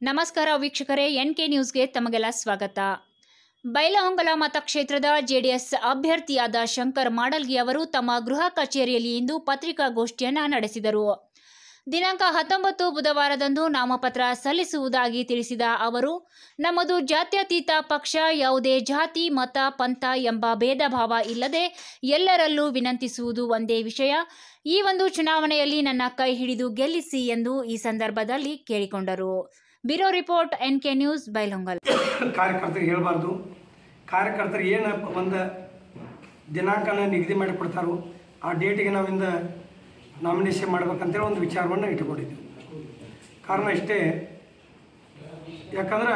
ನಮಸ್ಕಾರ ವೀಕ್ಷಕರೇ N K ನ್ಯೂಸ್ಗೆ ತಮಗೆಲ್ಲ ಸ್ವಾಗತ ಬೈಲಹೊಂಗಲ ಮತಕ್ಷೇತ್ರದ ಜೆಡಿಎಸ್ ಅಭ್ಯರ್ಥಿಯಾದ ಶಂಕರ್ ಮಾಡಲ್ಗಿ ಅವರು ತಮ್ಮ ಗೃಹ ಕಚೇರಿಯಲ್ಲಿ ಇಂದು ಪತ್ರಿಕಾಗೋಷ್ಠಿಯನ್ನು ನಡೆಸಿದರು ದಿನಾಂಕ ಹತ್ತೊಂಬತ್ತು ಬುಧವಾರದಂದು ನಾಮಪತ್ರ ಸಲ್ಲಿಸುವುದಾಗಿ ತಿಳಿಸಿದ ಅವರು ನಮ್ಮದು ಜಾತ್ಯತೀತ ಪಕ್ಷ ಯಾವುದೇ ಜಾತಿ ಮತ ಪಂಥ ಎಂಬ ಭೇದ ಭಾವ ಇಲ್ಲದೆ ಎಲ್ಲರಲ್ಲೂ ವಿನಂತಿಸುವುದು ಒಂದೇ ವಿಷಯ ಈ ಒಂದು ಚುನಾವಣೆಯಲ್ಲಿ ನನ್ನ ಕೈ ಹಿಡಿದು ಗೆಲ್ಲಿಸಿ ಎಂದು ಈ ಸಂದರ್ಭದಲ್ಲಿ ಕೇಳಿಕೊಂಡರು bureau report N K news Bailhongal ಕಾರ್ಯಕರ್ತರಿಗೆ ಹೇಳಬಾರ್ದು ಕಾರ್ಯಕರ್ತರು ಏನು ಒಂದು ದಿನಾಂಕನ ನಿಗದಿ ಮಾಡಿ ಕೊಡ್ತಾರೋ ಆ ಡೇಟಿಗೆ ನಾವಿಂದ ನಾಮಿನೇಷನ್ ಮಾಡ್ಬೇಕಂತೇಳಿ ಒಂದು ವಿಚಾರವನ್ನು ಇಟ್ಕೊಂಡಿದ್ವಿ ಕಾರಣ ಇಷ್ಟೇ ಯಾಕಂದ್ರೆ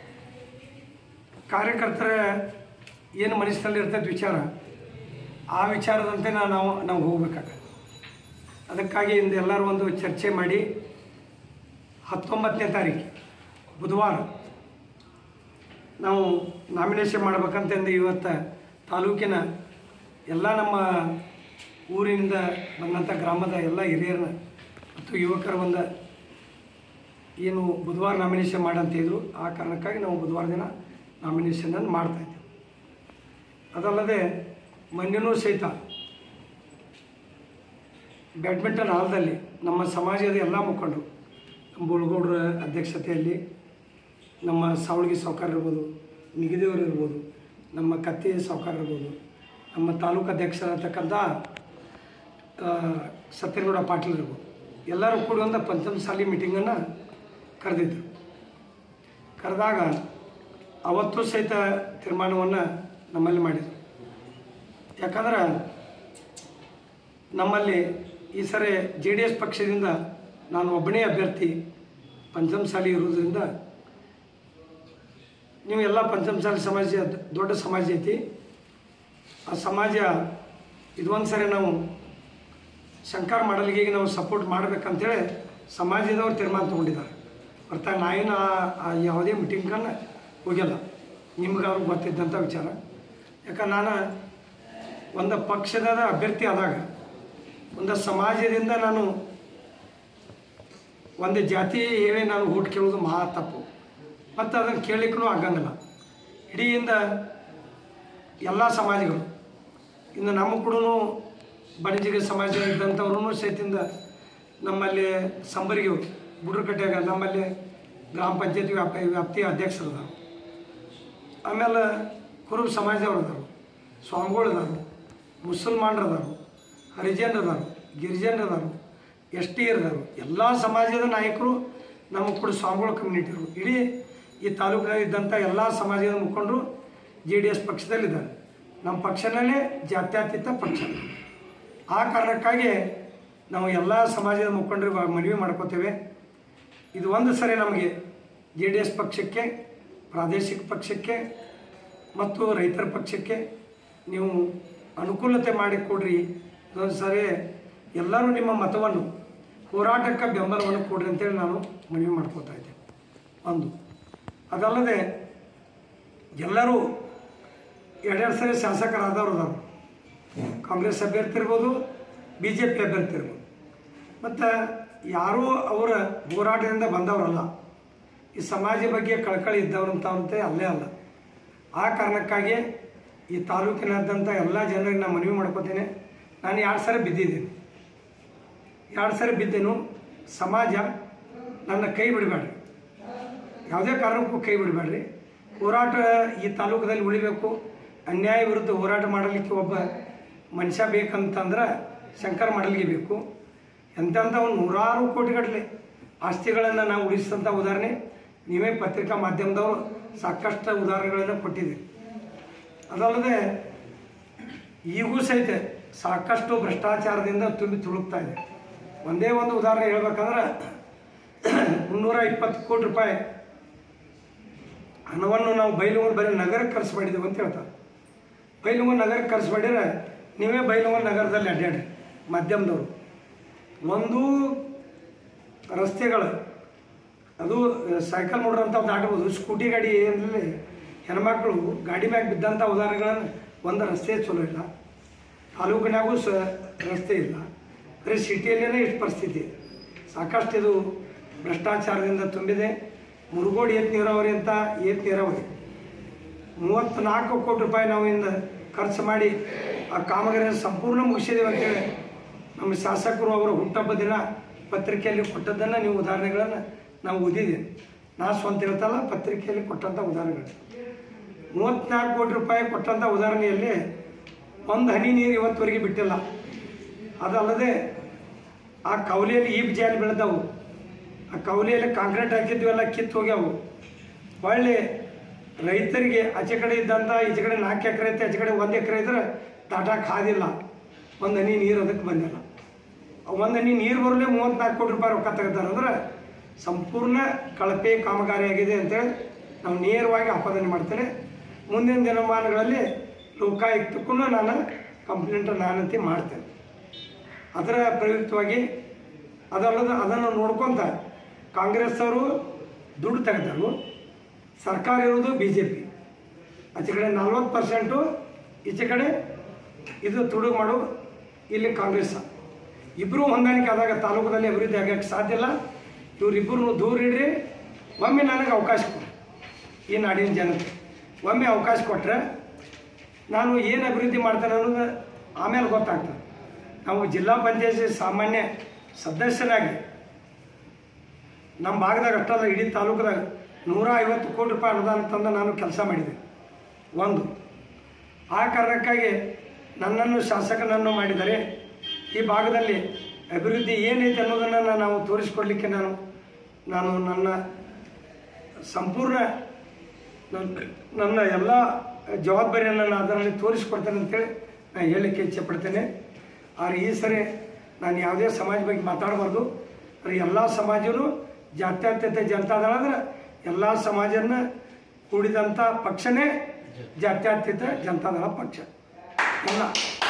ಕಾರ್ಯಕರ್ತರ ಏನು ಮನಸ್ಸಿನಲ್ಲಿ ಇರ್ತೈತೆ ವಿಚಾರ ಆ ವಿಚಾರದಂತೆ ನಾವು ನಾವು ಹೋಗ್ಬೇಕಾಗ ಅದಕ್ಕಾಗಿ ಇಂದು ಎಲ್ಲರೂ ಒಂದು ಚರ್ಚೆ ಮಾಡಿ ಹತ್ತೊಂಬತ್ತನೇ ತಾರೀಕು ಬುಧವಾರ ನಾವು ನಾಮಿನೇಷನ್ ಮಾಡ್ಬೇಕಂತಂದು ಇವತ್ತು ತಾಲೂಕಿನ ಎಲ್ಲ ನಮ್ಮ ಊರಿನಿಂದ ಬಂದಂಥ ಗ್ರಾಮದ ಎಲ್ಲ ಹಿರಿಯರನ್ನ ಮತ್ತು ಯುವಕರ ಒಂದು ಏನು ಬುಧವಾರ ನಾಮಿನೇಷನ್ ಮಾಡಂತಿದ್ರು ಆ ಕಾರಣಕ್ಕಾಗಿ ನಾವು ಬುಧವಾರ ದಿನ ನಾಮಿನೇಷನನ್ನು ಮಾಡ್ತಾಯಿದ್ದೇವೆ ಅದಲ್ಲದೆ ಮೊನ್ನೆನೂ ಸಹಿತ ಬ್ಯಾಡ್ಮಿಂಟನ್ ಹಾಲ್ದಲ್ಲಿ ನಮ್ಮ ಸಮಾಜದ ಎಲ್ಲ ಮುಖಂಡರು ನಮ್ಮ ಬುಳ್ಗೌಡ್ರ ಅಧ್ಯಕ್ಷತೆಯಲ್ಲಿ ನಮ್ಮ ಸಾವಳಗಿ ಸಾವುಕಾರ ಇರ್ಬೋದು ನಿಗದಿಯವರು ಇರ್ಬೋದು ನಮ್ಮ ಕತ್ತಿ ಸಾವುಕಾರ ಇರ್ಬೋದು ನಮ್ಮ ತಾಲೂಕು ಅಧ್ಯಕ್ಷರಾಗಿರ್ತಕ್ಕಂಥ ಸತ್ಯನಗೌಡ ಪಾಟೀಲ್ ಇರ್ಬೋದು ಎಲ್ಲರೂ ಕೂಡಿ ಒಂದು ಪಂಚಮಸಾಲಿ ಮೀಟಿಂಗನ್ನು ಕರೆದಿದ್ರು ಕರೆದಾಗ ಅವತ್ತು ಸಹಿತ ತೀರ್ಮಾನವನ್ನು ನಮ್ಮಲ್ಲಿ ಮಾಡಿದರು ಯಾಕಂದ್ರೆ ನಮ್ಮಲ್ಲಿ ಈ ಸರಿ ಜೆ ಡಿ ಎಸ್ ಪಕ್ಷದಿಂದ ನಾನು ಒಬ್ಬನೇ ಅಭ್ಯರ್ಥಿ ಪಂಚಮಸಾಲಿ ಇರೋದ್ರಿಂದ ನೀವು ಎಲ್ಲ ಪಂಚಮಸಾಲಿ ಸಮಾಜ ದೊಡ್ಡ ಸಮಾಜ ಐತಿ ಆ ಸಮಾಜ ಇದೊಂದು ಸರಿ ನಾವು ಶಂಕರ್ ಮಾಡಲ್ಗೆ ನಾವು ಸಪೋರ್ಟ್ ಮಾಡ್ಬೇಕಂತೇಳಿ ಸಮಾಜದವ್ರು ತೀರ್ಮಾನ ತೊಗೊಂಡಿದ್ದಾರೆ ಹೊರತಾಗಿ ನಾಯಿನ ಆ ಯಾವುದೇ ಮೀಟಿಂಗನ್ನು ಹೋಗಿಲ್ಲ ನಿಮ್ಗೆ ಅವ್ರಿಗೆ ಗೊತ್ತಿದ್ದಂಥ ವಿಚಾರ ಯಾಕಂದ್ರೆ ನಾನು ಒಂದು ಪಕ್ಷದ ಅಭ್ಯರ್ಥಿ ಆದಾಗ ಒಂದು ಸಮಾಜದಿಂದ ನಾನು ಒಂದು ಜಾತಿ ಹೇಳಿ ನಾನು ಓಟ್ ಕೇಳೋದು ಮಹಾ ತಪ್ಪು ಮತ್ತು ಅದನ್ನು ಕೇಳಲಿಕ್ಕೂ ಆಗಂಗಿಲ್ಲ ಇಡೀಯಿಂದ ಎಲ್ಲ ಸಮಾಜಗಳು ಇನ್ನು ನಮ್ಮ ಕೂಡ ಬಣಜಿಗ ಸಮಾಜ ಇದ್ದಂಥವ್ರು ಸಹಿತಿಂದ ನಮ್ಮಲ್ಲಿ ಸಂಬರಿಗೆ ಬುಡ್ರಕಟ್ಟೆಯಾಗ ನಮ್ಮಲ್ಲಿ ಗ್ರಾಮ ಪಂಚಾಯತಿ ವ್ಯಾಪ ವ್ಯಾಪ್ತಿಯ ಅಧ್ಯಕ್ಷರದಾರ ಆಮೇಲೆ ಕುರುಬ ಸಮಾಜದವ್ರು ಅದಾರು ಸ್ವಾಮಿಗಳು ಅದಾರು ಮುಸಲ್ಮಾನರು ಅದಾರು ಹರಿಜನರು ಅದಾರು ಗಿರಿಜನರು ಅದಾರು ಎಸ್ ಟಿ ಇರ್ದಾರು ಎಲ್ಲ ಸಮಾಜದ ನಾಯಕರು ನಮ್ಮ ಕೂಡ ಸ್ವಾಮಿಗಳ ಕಮ್ಯುನಿಟಿರು ಇಡೀ ಈ ತಾಲೂಕಿನಲ್ಲಿ ಇದ್ದಂಥ ಎಲ್ಲ ಸಮಾಜದ ಮುಖಂಡರು ಜೆ ಡಿ ಎಸ್ ಪಕ್ಷದಲ್ಲಿದ್ದಾರೆ ನಮ್ಮ ಪಕ್ಷನಲ್ಲೇ ಜಾತ್ಯತೀತ ಪಕ್ಷ ಆ ಕಾರಣಕ್ಕಾಗಿ ನಾವು ಎಲ್ಲ ಸಮಾಜದ ಮುಖಂಡರಿಗೆ ಮನವಿ ಮಾಡ್ಕೋತೇವೆ ಇದು ಒಂದು ಸರಿ ನಮಗೆ ಜೆ ಡಿ ಎಸ್ ಪಕ್ಷಕ್ಕೆ ಪ್ರಾದೇಶಿಕ ಪಕ್ಷಕ್ಕೆ ಮತ್ತು ರೈತರ ಪಕ್ಷಕ್ಕೆ ನೀವು ಅನುಕೂಲತೆ ಮಾಡಿಕೊಡ್ರಿ ಇದೊಂದು ಸರಿ ಎಲ್ಲರೂ ನಿಮ್ಮ ಮತವನ್ನು ಹೋರಾಟಕ್ಕೆ ಬೆಂಬಲವನ್ನು ಕೊಡ್ರಿ ಅಂತೇಳಿ ನಾನು ಮನವಿ ಮಾಡ್ಕೋತಾ ಇದ್ದೆ ಒಂದು ಅದಲ್ಲದೆ ಎಲ್ಲರೂ ಎರಡೆರಡು ಸರಿ ಶಾಸಕರಾದವರು ಅದಾರು ಕಾಂಗ್ರೆಸ್ ಅಭ್ಯರ್ಥಿ ಇರ್ಬೋದು ಬಿ ಜೆ ಪಿ ಅಭ್ಯರ್ಥಿ ಇರ್ಬೋದು ಮತ್ತು ಯಾರೂ ಅವರ ಹೋರಾಟದಿಂದ ಬಂದವರಲ್ಲ ಈ ಸಮಾಜ ಬಗ್ಗೆ ಕಳಕಳಿ ಇದ್ದವ್ರಂತವಂತೆ ಅಲ್ಲೇ ಅಲ್ಲ ಆ ಕಾರಣಕ್ಕಾಗಿ ಈ ತಾಲೂಕಿನಾದ್ಯಂತ ಎಲ್ಲ ಜನರಿಗೆ ನಾನು ಮನವಿ ಮಾಡ್ಕೋತೇನೆ ನಾನು ಎರಡು ಸರಿ ಬಿದ್ದಿದ್ದೀನಿ ಎರಡು ಸರಿ ಬಿದ್ದೇನು ಸಮಾಜ ನನ್ನ ಕೈ ಬಿಡಬೇಡ್ರಿ ಯಾವುದೇ ಕಾರಣಕ್ಕೂ ಕೈ ಬಿಡಬೇಡ್ರಿ ಹೋರಾಟ ಈ ತಾಲೂಕದಲ್ಲಿ ಉಳಿಬೇಕು ಅನ್ಯಾಯ ವಿರುದ್ಧ ಹೋರಾಟ ಮಾಡಲಿಕ್ಕೆ ಒಬ್ಬ ಮನುಷ್ಯ ಬೇಕಂತಂದ್ರೆ ಶಂಕರ್ ಮಾಡಲಿಗೆ ಬೇಕು ಎಂತೆಂಥ ಒಂದು ನೂರಾರು ಕೋಟಿಗಟ್ಟಲೆ ಆಸ್ತಿಗಳನ್ನು ನಾವು ಉಳಿಸಿದಂಥ ಉದಾಹರಣೆ ನೀವೇ ಪತ್ರಿಕಾ ಮಾಧ್ಯಮದವರು ಸಾಕಷ್ಟು ಉದಾಹರಣೆಗಳನ್ನು ಕೊಟ್ಟಿದ್ದೀರಿ ಅದಲ್ಲದೆ ಈಗೂ ಸಹಿತ ಸಾಕಷ್ಟು ಭ್ರಷ್ಟಾಚಾರದಿಂದ ತುಂಬಿ ತುಳುಕ್ತಾ ಇದೆ ಒಂದೇ ಒಂದು ಉದಾಹರಣೆ ಹೇಳ್ಬೇಕಂದ್ರೆ ಮುನ್ನೂರ ಇಪ್ಪತ್ತು ಕೋಟಿ ರೂಪಾಯಿ ಹಣವನ್ನು ನಾವು ಬೈಲುಗೊಂಡು ಬರೀ ನಗರಕ್ಕೆ ಖರ್ಚು ಮಾಡಿದ್ದೀವಿ ಅಂತ ಹೇಳ್ತಾರೆ ಬೈಲುಗೊಂಡು ನಗರಕ್ಕೆ ಖರ್ಚು ಮಾಡಿದ್ರೆ ನೀವೇ ಬೈಲುಗೊಂಡು ನಗರದಲ್ಲಿ ಅಡ್ಡಾಡ್ರಿ ಮಾಧ್ಯಮದವರು ಒಂದು ರಸ್ತೆಗಳು ಅದು ಸೈಕಲ್ ಮೋಟ್ರ್ ಅಂತ ದಾಟ್ಬೋದು ಸ್ಕೂಟಿ ಗಾಡಿ ಏನಲ್ಲಿ ಹೆಣ್ಮಕ್ಳು ಗಾಡಿ ಮ್ಯಾಗ ಬಿದ್ದಂಥ ಉದಾಹರಣೆಗಳನ್ನು ಒಂದು ರಸ್ತೆ ಚಲೋ ಇಲ್ಲ ತಾಲೂಕಿನಾಗೂ ಸ ರಸ್ತೆ ಇಲ್ಲ ಬರೀ ಸಿಟಿಯಲ್ಲೇ ಇಷ್ಟು ಪರಿಸ್ಥಿತಿ ಸಾಕಷ್ಟು ಇದು ಭ್ರಷ್ಟಾಚಾರದಿಂದ ತುಂಬಿದೆ ಮುರುಗೋಡು ಏತ್ ನೀರಾವರಿ ಅಂತ ಏತ್ ನೀರಾವರಿ ಮೂವತ್ತ್ನಾಲ್ಕು ಕೋಟಿ ರೂಪಾಯಿ ನಾವು ಇಂದ ಖರ್ಚು ಮಾಡಿ ಆ ಕಾಮಗಾರಿಯನ್ನು ಸಂಪೂರ್ಣ ಮುಗಿಸಿದ್ದೇವೆ ಅಂತೇಳಿ ನಮ್ಮ ಶಾಸಕರು ಅವರ ಹುಟ್ಟಹಬ್ಬ ದಿನ ಪತ್ರಿಕೆಯಲ್ಲಿ ಕೊಟ್ಟದ್ದನ್ನು ನೀವು ಉದಾಹರಣೆಗಳನ್ನು ನಾವು ಓದಿದ್ದೀವಿ ನಾ ಸ್ವಂತ ಹೇಳ್ತಲ್ಲ ಪತ್ರಿಕೆಯಲ್ಲಿ ಕೊಟ್ಟಂಥ ಉದಾಹರಣೆಗಳು ಮೂವತ್ತ್ನಾಲ್ಕು ಕೋಟಿ ರೂಪಾಯಿ ಕೊಟ್ಟಂಥ ಉದಾಹರಣೆಯಲ್ಲಿ ಒಂದು ಹನಿ ನೀರು ಇವತ್ತುವರೆಗೆ ಬಿಟ್ಟಿಲ್ಲ ಅದಲ್ಲದೆ ಆ ಕವಲಿಯಲ್ಲಿ ಈಬ್ ಜಾಲಿ ಬೆಳೆದವು ಆ ಕವಲಿಯಲ್ಲಿ ಕಾಂಕ್ರೀಟ್ ಹಾಕಿದ್ವೆಲ್ಲ ಕಿತ್ತು ಹೋಗ್ಯಾವು ಹೊಳ್ಳಿ ರೈತರಿಗೆ ಆಚೆ ಕಡೆ ಇದ್ದಂಥ ಈಚೆ ಕಡೆ ನಾಲ್ಕು ಎಕರೆ ಐತೆ ಆಚೆ ಕಡೆ ಒಂದು ಎಕರೆ ಇದ್ರೆ ದಾಟಾಕ್ ಹಾದಿಲ್ಲ ಒಂದು ಹನಿ ನೀರು ಅದಕ್ಕೆ ಬಂದಿಲ್ಲ ಒಂದು ಹನಿ ನೀರು ಬರಲೇ ಮೂವತ್ತ್ನಾಲ್ಕು ಕೋಟಿ ರೂಪಾಯಿ ರೊಕ್ಕ ತೆಗಿತಾರೆ ಅಂದ್ರೆ ಸಂಪೂರ್ಣ ಕಳಪೆ ಕಾಮಗಾರಿ ಆಗಿದೆ ಅಂತೇಳಿ ನಾವು ನೇರವಾಗಿ ಆಪಾದನೆ ಮಾಡ್ತೇನೆ ಮುಂದಿನ ದಿನಮಾನಗಳಲ್ಲಿ ಲೋಕಾಯುಕ್ತಕ್ಕೂ ನಾನು ಕಂಪ್ಲೇಂಟ್ ನಾನಂತೆ ಮಾಡ್ತೇನೆ ಅದರ ಪ್ರಯುಕ್ತವಾಗಿ ಅದಲ್ಲದೆ ಅದನ್ನು ನೋಡ್ಕೊಂತ ಕಾಂಗ್ರೆಸ್ ಅವರು ದುಡ್ಡು ತೆಗೆದರು ಸರ್ಕಾರ ಇರೋದು ಬಿ ಜೆ ಪಿ ಆಚೆ ಕಡೆ ನಲ್ವತ್ತು ಪರ್ಸೆಂಟು ಈಚೆ ಕಡೆ ಇದು ತುಡುಗು ಮಾಡು ಇಲ್ಲಿ ಕಾಂಗ್ರೆಸ್ ಇಬ್ಬರೂ ಹೊಂದಾಣಿಕೆ ಆದಾಗ ತಾಲೂಕದಲ್ಲಿ ಅಭಿವೃದ್ಧಿ ಆಗಕ್ಕೆ ಸಾಧ್ಯ ಇಲ್ಲ ಇವರಿಬ್ಬರು ದೂರ ಇಡ್ರಿ ಒಮ್ಮೆ ನನಗೆ ಅವಕಾಶ ಕೊಡಿ ಈ ನಾಡಿನ ಜನತೆ ಒಮ್ಮೆ ಅವಕಾಶ ಕೊಟ್ಟರೆ ನಾನು ಏನು ಅಭಿವೃದ್ಧಿ ಮಾಡ್ತೇನೆ ಅನ್ನೋದು ಆಮೇಲೆ ಗೊತ್ತಾಗ್ತದೆ ನಾವು ಜಿಲ್ಲಾ ಪಂಚಾಯತಿ ಸಾಮಾನ್ಯ ಸದಸ್ಯರಾಗಿ ನಮ್ಮ ಭಾಗದಾಗ ಅಷ್ಟಲ್ಲ ಇಡೀ ತಾಲೂಕದಾಗ ನೂರ ಐವತ್ತು ಕೋಟಿ ರೂಪಾಯಿ ಅನುದಾನ ತಂದು ನಾನು ಕೆಲಸ ಮಾಡಿದೆ ಒಂದು ಆ ಕಾರಣಕ್ಕಾಗಿ ನನ್ನನ್ನು ಶಾಸಕನನ್ನು ಮಾಡಿದರೆ ಈ ಭಾಗದಲ್ಲಿ ಅಭಿವೃದ್ಧಿ ಏನೈತೆ ಅನ್ನೋದನ್ನು ನಾವು ತೋರಿಸ್ಕೊಡ್ಲಿಕ್ಕೆ ನಾನು ನಾನು ನನ್ನ ಸಂಪೂರ್ಣ ನನ್ನ- ನನ್ನ ಎಲ್ಲ ಜವಾಬ್ದಾರಿಯನ್ನು ನಾನು ಅದರಲ್ಲಿ ತೋರಿಸ್ಕೊಡ್ತೇನೆ ಅಂತೇಳಿ ನಾನು ಹೇಳಲಿಕ್ಕೆ ಇಚ್ಛೆಪಡ್ತೇನೆ ಆದರೆ ಈ ಸರಿ ನಾನು ಯಾವುದೇ ಸಮಾಜ ಬಗ್ಗೆ ಮಾತಾಡಬಾರ್ದು ಆದರೆ ಎಲ್ಲ ಸಮಾಜನೂ ಜಾತ್ಯತೀತ ಜನತಾದಳ ಅಂದ್ರೆ ಎಲ್ಲ ಸಮಾಜನ ಕೂಡಿದಂಥ ಪಕ್ಷನೇ ಜಾತ್ಯತೀತ ಜನತಾದಳ ಪಕ್ಷ ಎಲ್ಲ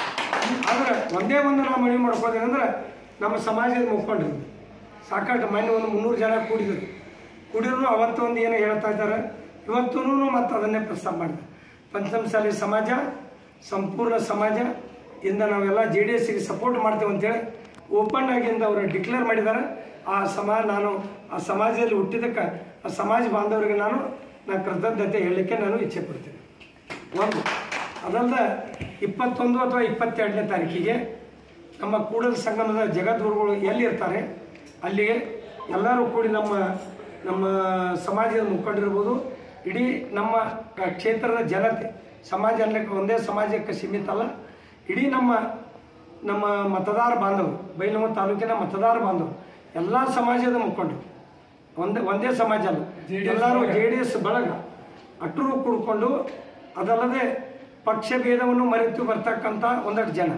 ಆದ್ರೆ ಒಂದೇ ಒಂದು ನಾವು ಮನವಿ ಮಾಡ್ಕೋದೇನೆಂದ್ರೆ ನಮ್ಮ ಸಮಾಜದ ಮುಖಂಡರು ಸಾಕಷ್ಟು ಮೊನ್ನೆ ಒಂದು ಮುನ್ನೂರು ಜನ ಕೂಡಿದ್ರು ಕೂಡಿದ್ರು ಅವತ್ತು ಒಂದು ಏನು ಹೇಳ್ತಾ ಇದ್ದಾರೆ ಇವತ್ತೂ ಮತ್ತೆ ಅದನ್ನೇ ಪ್ರಸ್ತಾಪ ಮಾಡಿದೆ ಪಂಚಮಸಾಲಿ ಸಮಾಜ ಸಂಪೂರ್ಣ ಸಮಾಜ ಇಂದ ನಾವೆಲ್ಲ ಜೆ ಡಿ ಎಸ್ಸಿಗೆ ಸಪೋರ್ಟ್ ಮಾಡ್ತೇವೆ ಅಂತೇಳಿ ಓಪನ್ ಆಗಿಂದ ಅವರು ಡಿಕ್ಲೇರ್ ಮಾಡಿದ್ದಾರೆ ಆ ಸಮಾಜ ನಾನು ಆ ಸಮಾಜದಲ್ಲಿ ಹುಟ್ಟಿದ್ದಕ್ಕೆ ಆ ಸಮಾಜ ಬಾಂಧವರಿಗೆ ನಾನು ನಾನು ಕೃತಜ್ಞತೆ ಹೇಳಲಿಕ್ಕೆ ನಾನು ಇಚ್ಛೆ ಪಡ್ತೀನಿ ಒಂದು ಅದಲ್ಲದೆ ಇಪ್ಪತ್ತೊಂದು ಅಥವಾ ಇಪ್ಪತ್ತೆರಡನೇ ತಾರೀಕಿಗೆ ನಮ್ಮ ಕೂಡಲ ಸಂಗಮದ ಜಗದ್ಗುರುಗಳು ಎಲ್ಲಿರ್ತಾರೆ ಅಲ್ಲಿಗೆ ಎಲ್ಲರೂ ಕೂಡಿ ನಮ್ಮ ನಮ್ಮ ಸಮಾಜದ ಮುಖಂಡರಿರ್ಬೋದು ಇಡೀ ನಮ್ಮ ಕ್ಷೇತ್ರದ ಜನತೆ ಸಮಾಜ ಅನ್ನಕ್ಕೆ ಒಂದೇ ಸಮಾಜಕ್ಕೆ ಸೀಮಿತ ಅಲ್ಲ ಇಡೀ ನಮ್ಮ ನಮ್ಮ ಮತದಾರ ಬಾಂಧವರು ಬೈಲಮ್ಮ ತಾಲೂಕಿನ ಮತದಾರ ಬಾಂಧವರು ಎಲ್ಲ ಸಮಾಜದ ಮುಖಂಡರು ಒಂದೇ ಒಂದೇ ಸಮಾಜ ಅಲ್ಲ ಎಲ್ಲರೂ ಜೆ ಡಿ ಎಸ್ ಬಳಗ ಅಟ್ಟರು ಕೂಡ್ಕೊಂಡು ಅದಲ್ಲದೆ ಪಕ್ಷ ಭೇದವನ್ನು ಮರೆತು ಬರ್ತಕ್ಕಂಥ ಒಂದಷ್ಟು ಜನ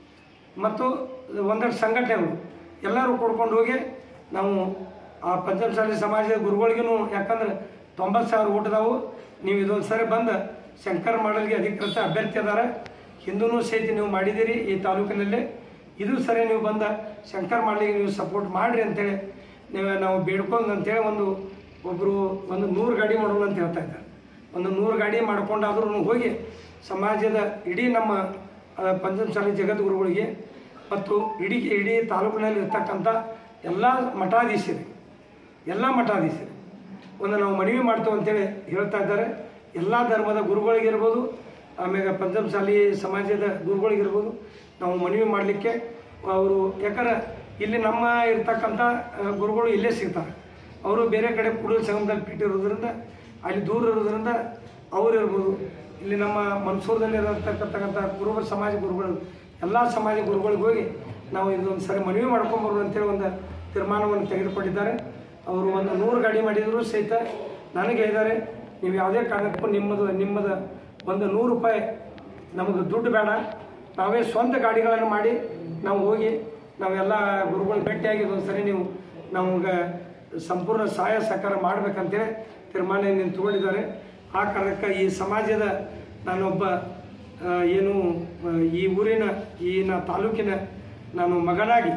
ಮತ್ತು ಒಂದಷ್ಟು ಸಂಘಟನೆಗಳು ಎಲ್ಲರೂ ಕೂಡ್ಕೊಂಡು ಹೋಗಿ ನಾವು ಆ ಪಂಚಮಸಾಲಿ ಸಮಾಜದ ಗುರುಗಳಿಗೂ ಯಾಕಂದ್ರೆ ತೊಂಬತ್ತು ಸಾವಿರ ಊಟದವು ನೀವು ಇದೊಂದು ಸರಿ ಬಂದು ಶಂಕರ್ ಮಾಡಲ್ಗೆ ಅಧಿಕೃತ ಅಭ್ಯರ್ಥಿ ಅದಾರ ಹಿಂದೂ ಸಹಿತ ನೀವು ಮಾಡಿದ್ದೀರಿ ಈ ತಾಲೂಕಿನಲ್ಲಿ ಇದು ಸರಿ ನೀವು ಬಂದ ಶಂಕರ್ ಮಾಡಲಿಗೆ ನೀವು ಸಪೋರ್ಟ್ ಮಾಡಿರಿ ಅಂತೇಳಿ ನೀವು ನಾವು ಬೇಡ್ಕೊಂಡು ಅಂತೇಳಿ ಒಂದು ಒಬ್ಬರು ಒಂದು ನೂರು ಗಾಡಿ ಮಾಡೋಣ ಅಂತ ಹೇಳ್ತಾ ಇದ್ದಾರೆ ಒಂದು ನೂರು ಗಾಡಿ ಮಾಡ್ಕೊಂಡಾದ್ರೂ ಹೋಗಿ ಸಮಾಜದ ಇಡೀ ನಮ್ಮ ಆ, ಪಂಚಮಸಾಲಿ ಜಗದ್ಗುರುಗಳಿಗೆ ಮತ್ತು ಇಡೀ ಇಡೀ ತಾಲೂಕಿನಲ್ಲಿ ಇರ್ತಕ್ಕಂಥ ಎಲ್ಲ ಮಠಾಧೀಶರು ಎಲ್ಲ ಮಠಾಧೀಶರು ಒಂದು ನಾವು ಮನವಿ ಮಾಡ್ತೇವೆ ಅಂತೇಳಿ ಹೇಳ್ತಾ ಇದ್ದಾರೆ ಎಲ್ಲ ಧರ್ಮದ ಗುರುಗಳಿಗಿರ್ಬೋದು ಆಮೇಲೆ ಪಂಚಮಸಾಲಿ ಸಮಾಜದ ಗುರುಗಳಿಗಿರ್ಬೋದು ನಾವು ಮನವಿ ಮಾಡಲಿಕ್ಕೆ ಅವರು ಯಾಕಂದ್ರೆ ಇಲ್ಲಿ ನಮ್ಮ ಇರ್ತಕ್ಕಂಥ ಆ, ಗುರುಗಳು ಇಲ್ಲೇ ಸಿಗ್ತಾರೆ ಅವರು ಬೇರೆ ಕಡೆ ಕೂಡಲ ಸಂಗಮದಲ್ಲಿ ಬಿಟ್ಟಿರೋದ್ರಿಂದ ಅಲ್ಲಿ ದೂರ ಇರೋದ್ರಿಂದ ಅವ್ರು ಇರ್ಬೋದು ಇಲ್ಲಿ ನಮ್ಮ ಮನ್ಸೂರದಲ್ಲಿ ಇರತಕ್ಕಂಥ ಕುರುಬ ಸಮಾಜ ಗುರುಗಳು ಎಲ್ಲ ಸಮಾಜ ಗುರುಗಳಿಗೆ ಹೋಗಿ ನಾವು ಇದೊಂದು ಸರಿ ಮನವಿ ಮಾಡ್ಕೊಂಬರೋದು ಅಂತೇಳಿ ಒಂದು ತೀರ್ಮಾನವನ್ನು ತೆಗೆದುಕೊಂಡಿದ್ದಾರೆ ಅವರು ಒಂದು ನೂರು ಗಾಡಿ ಮಾಡಿದರೂ ಸಹಿತ ನನಗೆ ಹೇಳಿದ್ದಾರೆ ನೀವು ಯಾವುದೇ ಕಾರಣಕ್ಕೂ ನಿಮ್ಮದು ನಿಮ್ಮದು ಒಂದು ನೂರು ರೂಪಾಯಿ ನಮಗೆ ದುಡ್ಡು ಬೇಡ ನಾವೇ ಸ್ವಂತ ಗಾಡಿಗಳನ್ನು ಮಾಡಿ ನಾವು ಹೋಗಿ ನಾವೆಲ್ಲ ಗುರುಗಳು ಭೇಟಿಯಾಗಿ ಒಂದು ಸರಿ ನೀವು ನಮ್ಗೆ ಸಂಪೂರ್ಣ ಸಹಾಯ ಸಹಕಾರ ಮಾಡ್ಬೇಕಂತೇಳಿ ತೀರ್ಮಾನ ನೀನು ತಗೊಂಡಿದ್ದಾರೆ ಆ ಕಾರಣಕ್ಕೆ ಈ ಸಮಾಜದ ನಾನೊಬ್ಬ ಆ, ಏನು ಆ, ಈ ಊರಿನ ಈ ನ ತಾಲೂಕಿನ ನಾನು ಮಗನಾಗಿ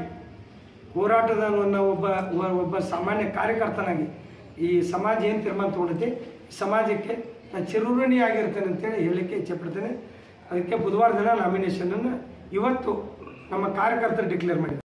ಹೋರಾಟದ ನನ್ನ ಒಬ್ಬ ಒ- ಒಬ್ಬ ಸಾಮಾನ್ಯ ಕಾರ್ಯಕರ್ತನಾಗಿ ಈ ಸಮಾಜ ಏನು ತೀರ್ಮಾನ ತೊಗೊಂಡೈತಿ ಸಮಾಜಕ್ಕೆ ನಾನು ಚಿರುಋಣಿ ಆಗಿರ್ತೇನೆ ಅಂತೇಳಿ ಹೇಳಲಿಕ್ಕೆ ಇಚ್ಛೆಪಡ್ತೇನೆ ಅದಕ್ಕೆ ಬುಧವಾರ ದಿನ ನಾಮಿನೇಷನನ್ನು ಇವತ್ತು ನಮ್ಮ ಕಾರ್ಯಕರ್ತರು ಡಿಕ್ಲೇರ್ ಮಾಡಿದ್ದಾರೆ